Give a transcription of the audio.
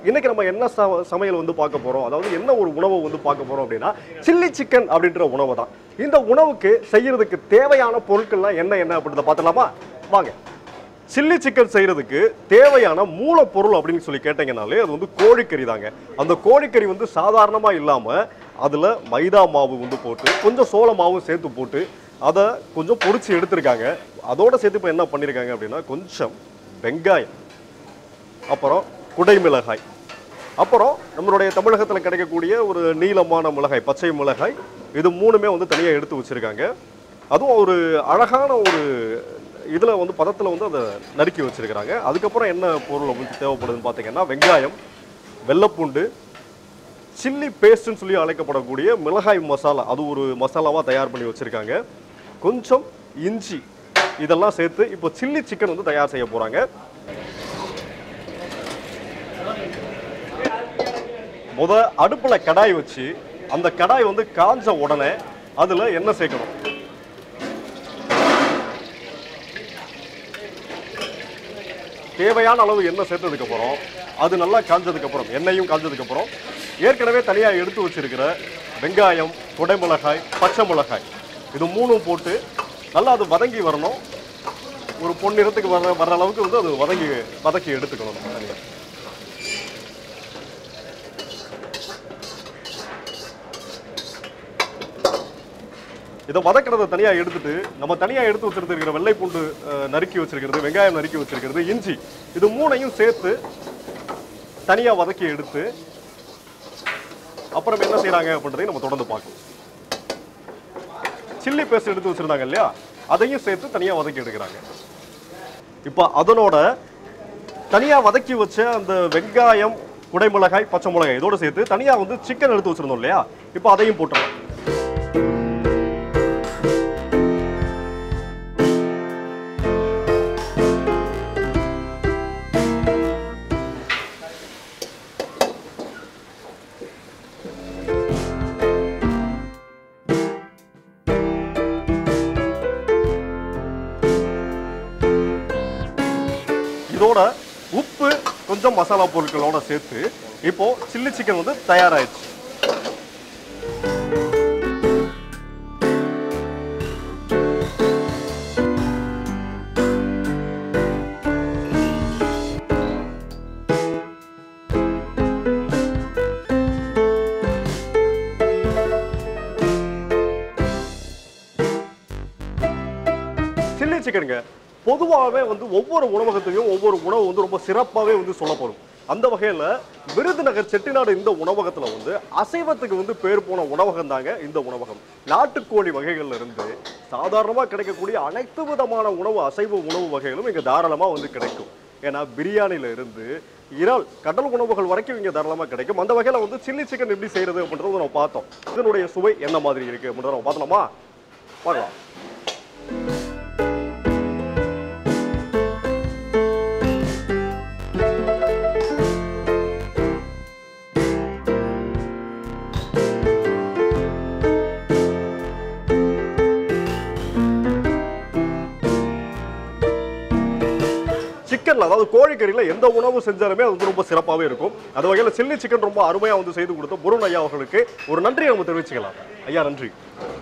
இன்னைக்கு நம்ம என்ன ச- சமையல் வந்து பார்க்க போறோம் அதாவது என்ன ஒரு உணவை வந்து பார்க்க போறோம் அப்படின்னா சில்லி சிக்கன் அப்படின்ற உணவு தான் இந்த உணவுக்கு செய்யறதுக்கு தேவையான பொருட்கள்லாம் என்ன என்ன அப்படின்றத பார்த்துலாமா வாங்க சில்லி சிக்கன் செய்யறதுக்கு தேவையான மூலப்பொருள் அப்படின்னு சொல்லி கேட்டீங்கனாலே அது வந்து கோழிக்கறி தாங்க அந்த கோழிக்கறி வந்து சாதாரணமா இல்லாம அதுல மைதா மாவு வந்து போட்டு கொஞ்சம் சோள மாவும் சேர்த்து போட்டு அதை கொஞ்சம் பொரிச்சு எடுத்திருக்காங்க அதோட சேர்த்து இப்போ என்ன பண்ணியிருக்காங்க அப்படின்னா கொஞ்சம் வெங்காயம் அப்புறம் குடைமிளகாய் அப்புறம் நம்மளுடைய தமிழகத்தில் கிடைக்கக்கூடிய ஒரு நீளமான மிளகாய் பச்சை மிளகாய் இது மூணுமே வந்து தனியாக எடுத்து வச்சிருக்காங்க அதுவும் ஒரு அழகான ஒரு இதில் வந்து பதத்தில் வந்து அதை நறுக்கி வச்சிருக்கிறாங்க அதுக்கப்புறம் என்ன பொருள் உங்களுக்கு தேவைப்படுதுன்னு பார்த்தீங்கன்னா வெங்காயம் வெள்ளைப்பூண்டு சில்லி பேஸ்ட்னு சொல்லி அழைக்கப்படக்கூடிய மிளகாய் மசாலா அது ஒரு மசாலாவாக தயார் பண்ணி வச்சிருக்காங்க கொஞ்சம் இஞ்சி இதெல்லாம் சேர்த்து இப்போ சில்லி சிக்கன் வந்து தயார் செய்ய போகிறாங்க முத அடுப்புல கடாய் வச்சு அந்த கடாய் வந்து காஞ்ச உடனே அதுல எண்ணெய் சேர்க்கணும் தேவையான அளவு எண்ணெய் சேர்த்ததுக்கு அப்புறம் அது நல்லா காஞ்சதுக்கு அப்புறம் எண்ணெயும் காஞ்சதுக்கு அப்புறம் ஏற்கனவே தனியா எடுத்து வச்சிருக்கிற வெங்காயம் குடைமிளகாய் பச்சை மிளகாய் இது மூணும் போட்டு நல்லா அது வதங்கி வரணும் ஒரு பொன்னிறத்துக்கு வர வர அளவுக்கு வந்து அது வதங்கி வதக்கி எடுத்துக்கணும் நம்ம தனியா இதை வதக்கிறத தனியா எடுத்துட்டு நம்ம தனியா எடுத்து வச்சிருக்கிற வெள்ளை பூண்டு அஹ், நறுக்கி வச்சிருக்கிறது வெங்காயம் நறுக்கி வச்சிருக்கிறது இஞ்சி இது மூணையும் சேர்த்து தனியா வதக்கி எடுத்து அப்புறம் என்ன செய்றாங்க அப்படின்றதையும் நம்ம தொடர்ந்து பார்க்கலாம் சில்லி பேஸ்ட் எடுத்து வச்சிருந்தாங்க இல்லையா அதையும் சேர்த்து தனியா வதக்கி எடுக்கிறாங்க இப்போ அதனோட தனியா வதக்கி வச்ச அந்த வெங்காயம் குடைமிளகாய் பச்சை மிளகாய் இதோட சேர்த்து தனியா வந்து சிக்கன் எடுத்து வச்சிருந்தோம் இல்லையா இப்போ அதையும் போட்டுறோம் இதோட உப்பு கொஞ்சம் மசாலா பொருட்களோட சேர்த்து இப்போ சில்லி சிக்கன் வந்து தயாராயிடுச்சு சில்லி சிக்கனுங்க பொதுவாகவே வந்து ஒவ்வொரு உணவகத்தையும் ஒவ்வொரு உணவு வந்து ரொம்ப சிறப்பாகவே வந்து சொல்லப்படும் அந்த வகையில் விருதுநகர் செட்டிநாடு இந்த உணவகத்தில் வந்து அசைவத்துக்கு வந்து பேர் போன உணவகம் தாங்க இந்த உணவகம் நாட்டுக்கோழி வகைகள்ல இருந்து சாதாரணமாக கிடைக்கக்கூடிய அனைத்து விதமான உணவு அசைவ உணவு வகைகளும் இங்கே தாராளமாக வந்து கிடைக்கும் ஏன்னா பிரியாணில இருந்து இறால் கடல் உணவுகள் வரைக்கும் இங்கே தாராளமாக கிடைக்கும் அந்த வகையில் வந்து சில்லி சிக்கன் எப்படி செய்யறது அப்படின்றத நம்ம பார்த்தோம் இதனுடைய சுவை என்ன மாதிரி இருக்கு அப்படின்றத நம்ம பார்த்தலாமா பார்க்கலாம் சிக்கன்ல அதாவது கோழிக்கறியில எந்த உணவு செஞ்சாலுமே அது வந்து ரொம்ப சிறப்பாகவே இருக்கும் அது வகையில் சில்லி சிக்கன் ரொம்ப அருமையா வந்து செய்து கொடுத்த முருகன் ஐயா அவர்களுக்கு ஒரு நன்றியை நம்ம தெரிவிச்சுக்கலாம் ஐயா நன்றி